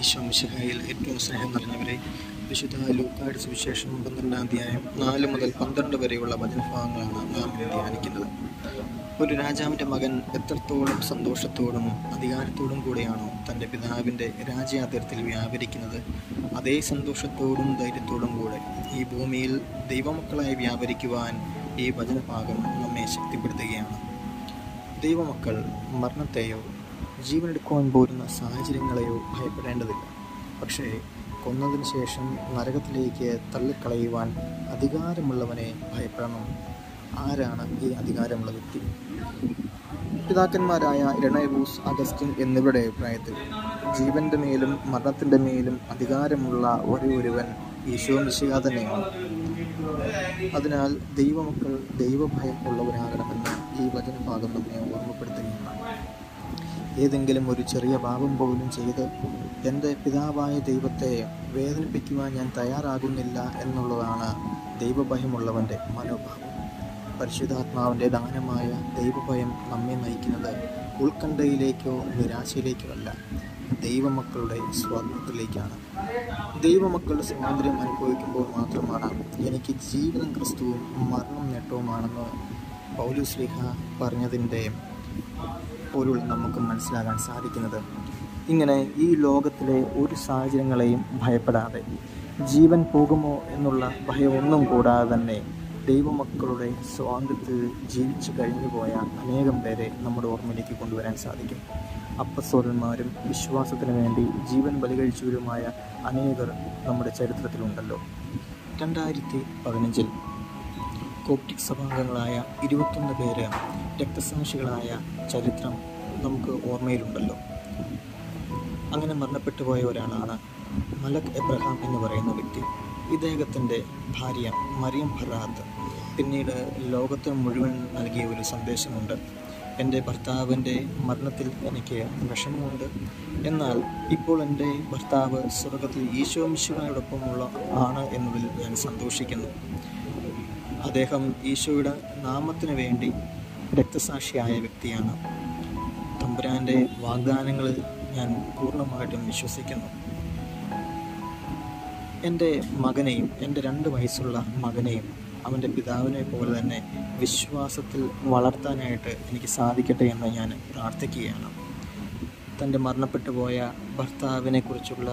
ഈശോ മിശിഹായിൽ ഏറ്റവും സ്നേഹം നിറഞ്ഞവരെ വിശുദ്ധ ലൂക്കാട് സുവിശേഷം പന്ത്രണ്ടാം അധ്യായം നാല് മുതൽ പന്ത്രണ്ട് വരെയുള്ള വചനഭാഗങ്ങളാണ് നാം ഇന്ന് ധ്യാനിക്കുന്നത് ഒരു രാജാവിൻ്റെ മകൻ എത്രത്തോളം സന്തോഷത്തോടും അധികാരത്തോടും കൂടെയാണോ തൻ്റെ പിതാവിൻ്റെ രാജ്യാതിർത്തിൽ വ്യാപരിക്കുന്നത് അതേ സന്തോഷത്തോടും ധൈര്യത്തോടും കൂടെ ഈ ഭൂമിയിൽ ദൈവമക്കളായി വ്യാപരിക്കുവാൻ ഈ വചനഭാഗം നമ്മെ ശക്തിപ്പെടുത്തുകയാണ് ദൈവമക്കൾ മരണത്തെയോ ജീവനെടുക്കുവാൻ പോരുന്ന സാഹചര്യങ്ങളെയോ ഭയപ്പെടേണ്ടതില്ല പക്ഷേ കൊന്നതിന് ശേഷം നരകത്തിലേക്ക് തള്ളിക്കളയുവാൻ അധികാരമുള്ളവനെ ഭയപ്പെടണം ആരാണ് ഈ അധികാരമുള്ള വ്യക്തി പിതാക്കന്മാരായ ഇരണയബൂസ് അഗസ്റ്റിൻ എന്നിവരുടെ അഭിപ്രായത്തിൽ ജീവന്റെ മേലും മരണത്തിൻ്റെ മേലും അധികാരമുള്ള ഒരേ ഒരുവൻ ഈശോ മിശിക തന്നെയാണ് അതിനാൽ ദൈവമക്കൾ ദൈവഭയം ഉള്ളവരാകണമെന്ന് ഈ വചനഭാഗം നമ്മെ ഓർമ്മപ്പെടുത്തുകയാണ് ഏതെങ്കിലും ഒരു ചെറിയ പാപം പോലും ചെയ്ത് എൻ്റെ പിതാവായ ദൈവത്തെ വേദനിപ്പിക്കുവാൻ ഞാൻ തയ്യാറാകുന്നില്ല എന്നുള്ളതാണ് ദൈവഭയമുള്ളവൻ്റെ മനോഭാവം പരിശുദ്ധാത്മാവിൻ്റെ ദാനമായ ദൈവഭയം നമ്മെ നയിക്കുന്നത് ഉത്കണ്ഠയിലേക്കോ നിരാശയിലേക്കോ അല്ല ദൈവമക്കളുടെ സ്വാതന്ത്ര്യത്തിലേക്കാണ് ദൈവമക്കളുടെ സ്വാതന്ത്ര്യം അനുഭവിക്കുമ്പോൾ മാത്രമാണ് എനിക്ക് ജീവനും ക്രിസ്തുവും മരണം നേട്ടവുമാണെന്ന് പൗലുസ്ലിഹ പറഞ്ഞതിൻ്റെ പൊരുൾ നമുക്ക് മനസ്സിലാകാൻ സാധിക്കുന്നത് ഇങ്ങനെ ഈ ലോകത്തിലെ ഒരു സാഹചര്യങ്ങളെയും ഭയപ്പെടാതെ ജീവൻ പോകുമോ എന്നുള്ള ഭയമൊന്നും കൂടാതെ തന്നെ ദൈവമക്കളുടെ സ്വാതന്ത്ര്യത്തിൽ ജീവിച്ചു കഴിഞ്ഞു പോയ അനേകം പേരെ നമ്മുടെ ഓർമ്മയിലേക്ക് കൊണ്ടുവരാൻ സാധിക്കും അപ്പസ്വരന്മാരും വിശ്വാസത്തിന് വേണ്ടി ജീവൻ ബലികഴിച്ചവരുമായ അനേകർ നമ്മുടെ ചരിത്രത്തിലുണ്ടല്ലോ രണ്ടായിരത്തി പതിനഞ്ചിൽ കോപ്റ്റിക് സഭാംഗങ്ങളായ ഇരുപത്തൊന്ന് പേര് രക്തസാക്ഷികളായ ചരിത്രം നമുക്ക് ഓർമ്മയിലുണ്ടല്ലോ അങ്ങനെ മരണപ്പെട്ടു പോയ ഒരാളാണ് മലക് എബ്രഹാം എന്ന് പറയുന്ന വ്യക്തി ഇദ്ദേഹത്തിൻ്റെ ഭാര്യ മറിയം ഫറാത്ത് പിന്നീട് ലോകത്തിന് മുഴുവൻ നൽകിയ ഒരു സന്ദേശമുണ്ട് എൻ്റെ ഭർത്താവിൻ്റെ മരണത്തിൽ എനിക്ക് വിഷമമുണ്ട് എന്നാൽ ഇപ്പോൾ എൻ്റെ ഭർത്താവ് സ്വർഗത്തിൽ ഈശോ മിശുവായോടൊപ്പമുള്ള ആണ് എന്നതിൽ ഞാൻ സന്തോഷിക്കുന്നു അദ്ദേഹം ഈശോയുടെ നാമത്തിന് വേണ്ടി രക്തസാക്ഷിയായ വ്യക്തിയാണ് തമ്പുരാൻ്റെ വാഗ്ദാനങ്ങളിൽ ഞാൻ പൂർണ്ണമായിട്ടും വിശ്വസിക്കുന്നു എൻ്റെ മകനെയും എൻ്റെ രണ്ട് വയസ്സുള്ള മകനെയും അവൻ്റെ പിതാവിനെ പോലെ തന്നെ വിശ്വാസത്തിൽ വളർത്താനായിട്ട് എനിക്ക് സാധിക്കട്ടെ എന്ന് ഞാൻ പ്രാർത്ഥിക്കുകയാണ് തൻ്റെ മരണപ്പെട്ടു പോയ ഭർത്താവിനെ കുറിച്ചുള്ള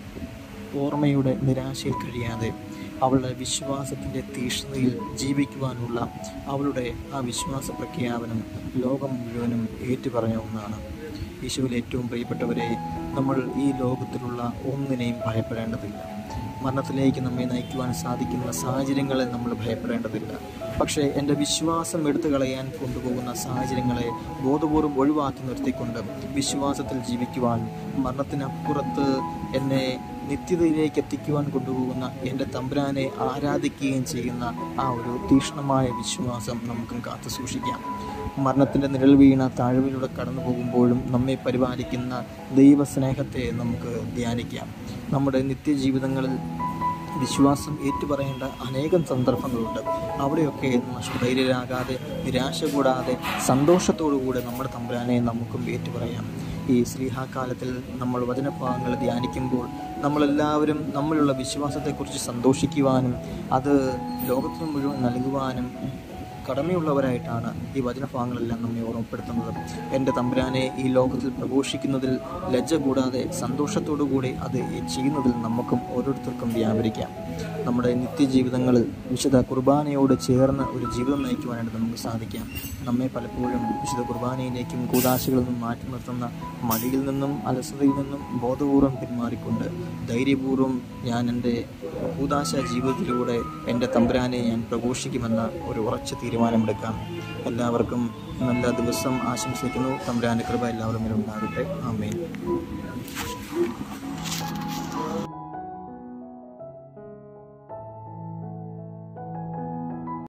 ഓർമ്മയുടെ നിരാശയിൽ കഴിയാതെ അവളുടെ വിശ്വാസത്തിൻ്റെ തീഷ്ണതയിൽ ജീവിക്കുവാനുള്ള അവളുടെ ആ വിശ്വാസ പ്രഖ്യാപനം ലോകം മുഴുവനും ഏറ്റുപറഞ്ഞ ഒന്നാണ് ഈശോയിൽ ഏറ്റവും പ്രിയപ്പെട്ടവരെ നമ്മൾ ഈ ലോകത്തിലുള്ള ഒന്നിനെയും ഭയപ്പെടേണ്ടതില്ല മരണത്തിലേക്ക് നമ്മെ നയിക്കുവാൻ സാധിക്കുന്ന സാഹചര്യങ്ങളെ നമ്മൾ ഭയപ്പെടേണ്ടതില്ല പക്ഷേ എൻ്റെ വിശ്വാസം എടുത്തു കളയാൻ കൊണ്ടുപോകുന്ന സാഹചര്യങ്ങളെ ബോധപൂർവ്വം ഒഴിവാക്കി നിർത്തിക്കൊണ്ട് വിശ്വാസത്തിൽ ജീവിക്കുവാൻ മരണത്തിനപ്പുറത്ത് എന്നെ നിത്യതയിലേക്ക് എത്തിക്കുവാൻ കൊണ്ടുപോകുന്ന എൻ്റെ തമ്പുരാനെ ആരാധിക്കുകയും ചെയ്യുന്ന ആ ഒരു തീക്ഷ്ണമായ വിശ്വാസം നമുക്കും കാത്തു സൂക്ഷിക്കാം മരണത്തിൻ്റെ നിഴൽ വീണ താഴ്വയിലൂടെ കടന്നു പോകുമ്പോഴും നമ്മെ പരിപാലിക്കുന്ന ദൈവസ്നേഹത്തെ നമുക്ക് ധ്യാനിക്കാം നമ്മുടെ നിത്യജീവിതങ്ങളിൽ വിശ്വാസം ഏറ്റുപറയേണ്ട അനേകം സന്ദർഭങ്ങളുണ്ട് അവിടെയൊക്കെ നഷ്ടധൈര്യരാകാതെ നിരാശ കൂടാതെ സന്തോഷത്തോടുകൂടെ നമ്മുടെ തമ്പുരാനെ നമുക്കും ഏറ്റുപറയാം ഈ സ്ലീഹാകാലത്തിൽ നമ്മൾ വചനഭാഗങ്ങൾ ധ്യാനിക്കുമ്പോൾ നമ്മളെല്ലാവരും നമ്മളുള്ള വിശ്വാസത്തെക്കുറിച്ച് സന്തോഷിക്കുവാനും അത് ലോകത്തിന് മുഴുവൻ നൽകുവാനും കടമയുള്ളവരായിട്ടാണ് ഈ വചനഭാഗങ്ങളെല്ലാം നമ്മെ ഓർമ്മപ്പെടുത്തുന്നത് എൻ്റെ തമ്പുരാനെ ഈ ലോകത്തിൽ പ്രഘോഷിക്കുന്നതിൽ ലജ്ജ കൂടാതെ സന്തോഷത്തോടുകൂടി അത് ചെയ്യുന്നതിൽ നമുക്കും ഓരോരുത്തർക്കും വ്യാപരിക്കാം നമ്മുടെ നിത്യജീവിതങ്ങളിൽ വിശുദ്ധ കുർബാനയോട് ചേർന്ന് ഒരു ജീവിതം നയിക്കുവാനായിട്ട് നമുക്ക് സാധിക്കാം നമ്മെ പലപ്പോഴും വിശുദ്ധ കുർബാനയിലേക്കും കൂതാശകളിൽ നിന്നും മാറ്റി നിർത്തുന്ന മടിയിൽ നിന്നും അലസതയിൽ നിന്നും ബോധപൂർവം പിന്മാറിക്കൊണ്ട് ധൈര്യപൂർവ്വം ഞാൻ എൻ്റെ കൂതാശ ജീവിതത്തിലൂടെ എൻ്റെ തമ്പുരാനെ ഞാൻ പ്രഘോഷിക്കുമെന്ന ഒരു ഉറച്ച തീരുമാനമെടുക്കാം എല്ലാവർക്കും നല്ല ദിവസം ആശംസിക്കുന്നു തമ്പുരാൻ്റെ കൃപ എല്ലാവരും ഉണ്ടാകട്ടെ ആമേൻ